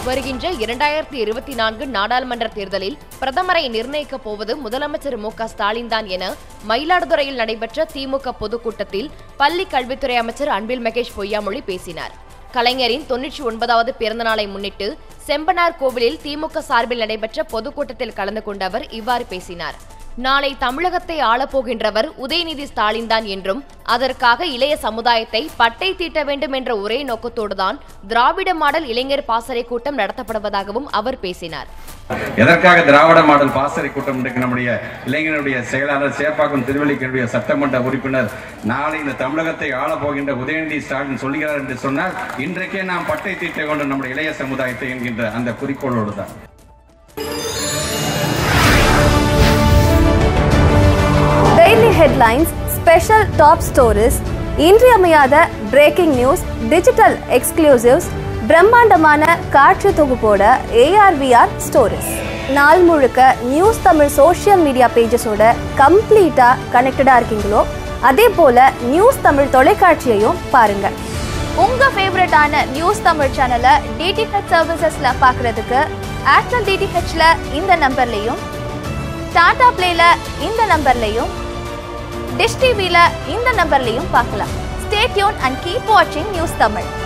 வருகின்ற இரண்டாயிரத்தி இருபத்தி நான்கு நாடாளுமன்ற தேர்தலில் பிரதமரை நிர்ணயிக்கப் போவது முதலமைச்சர் மு க ஸ்டாலின் தான் என மயிலாடுதுறையில் நடைபெற்ற திமுக பொதுக்கூட்டத்தில் பள்ளி கல்வித்துறை அமைச்சர் அன்பில் மகேஷ் பொய்யாமொழி பேசினார் கலைஞரின் தொன்னூற்றி ஒன்பதாவது பிறந்த நாளை முன்னிட்டு செம்பனார் கோவிலில் திமுக சார்பில் நடைபெற்ற பொதுக்கூட்டத்தில் கலந்து கொண்ட அவர் இவ்வாறு பேசினார் நாளை தமிழகத்தை ஆளப்போகின்றவர் உதயநிதி ஸ்டாலின் தான் என்றும் அதற்காக இளைய சமுதாயத்தை பட்டை தீட்ட வேண்டும் என்ற ஒரே நோக்கத்தோடுதான் திராவிட மாடல் இளைஞர் பாசறை கூட்டம் நடத்தப்படுவதாகவும் அவர் பேசினார் எதற்காக திராவிட மாடல் பாசறை கூட்டம் இன்றைக்கு நம்முடைய இளைஞனுடைய செயலாளர் சேப்பாக்கம் திருவள்ளிக்கருடைய சட்டமன்ற உறுப்பினர் நாளை இந்த தமிழகத்தை ஆளப் போகின்ற உதயநிதி ஸ்டாலின் சொல்கிறார் என்று சொன்னால் இன்றைக்கே நாம் பட்டை தீட்ட வேண்டும் நம்முடைய இளைய சமுதாயத்தை என்கின்ற அந்த குறிக்கோளோடு தான் daily headlines special top stories இன்றியமையாத பிரேக்கிங் நியூஸ் டிஜிட்டல் எக்ஸ்க்ளூசிவ்ஸ் பிரம்மாண்டமான காட்சி தொகுப்போட ஏஆர்விஆர் ஸ்டோரிஸ் நாள் முழுக்க நியூஸ் தமிழ் சோஷியல் மீடியா பேஜஸோட கம்ப்ளீட்டாக கனெக்டடாக இருக்கீங்களோ அதே போல நியூஸ் தமிழ் தொலைக்காட்சியையும் பாருங்க உங்க ஃபேவரட்டான நியூஸ் தமிழ் சேனலை டிடிஹெச் சர்வீசஸ்ல பார்க்கறதுக்கு ஏர்டெல் டிடிஹெச்ல இந்த நம்பர்லையும் டாடா பிளேல இந்த நம்பர்லையும் டிஷ் டிவில இந்த நம்பர்லையும் பார்க்கலாம் ஸ்டே டியூன் அண்ட் கீப் வாட்சிங் நியூஸ் தமிழ்